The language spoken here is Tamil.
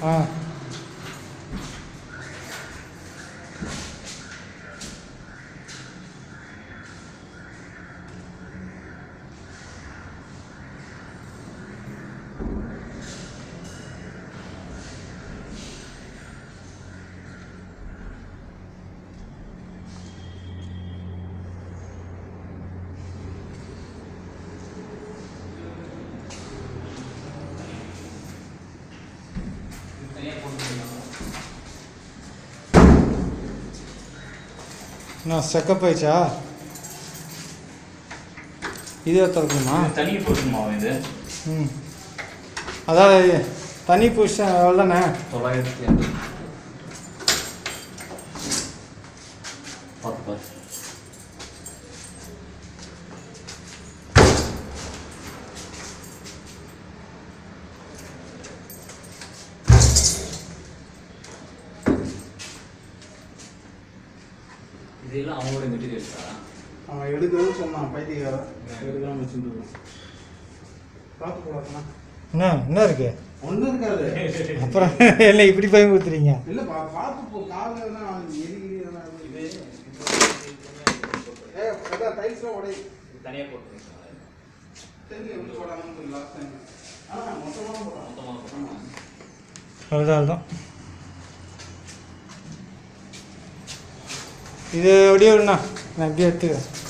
ஆ தனியாக போட்டுருக்காங்க நான் செக்கப் ஆயிடுச்சா இதே திறக்கணுமா தனியாக போட்டுருமா இது ம் அதாவது தனி பொசிஷன் எவ்வளோண்ணே தொள்ளாயிரத்தி எண்பது பார்த்து பார்த்து இதெல்லாம் அவங்களோட மெட்டீரியல்ஸா அவன் எடுக்கிறதுன்னு சொன்னான் பைத்தியக்காரன் எடுக்காம வச்சுட்டு பார்த்து போடாதுண்ணா என்ன என்ன இருக்கு ஒன்றும் இருக்காது அப்புறம் என்ன இப்படி போய் கொடுத்துறீங்க இல்லை பா பார்த்து போ காலில் தான் எரிக்கிறீங்க இது ஏ அதான் டைல்ஸ்லாம் உடை தனியாக போட்டுருக்கீங்களா தெரிஞ்சு எப்படி போடாங்கன்னு லாஸ்ட் டைம் ஆனால் மொத்தமாக போடுறான் மொத்தமாக போட்டுருமா அவ்வளோதான் அவ்வளோதான் இது அப்படியே விடுண்ணா நான் அப்படியே எடுத்துக்கிறேன்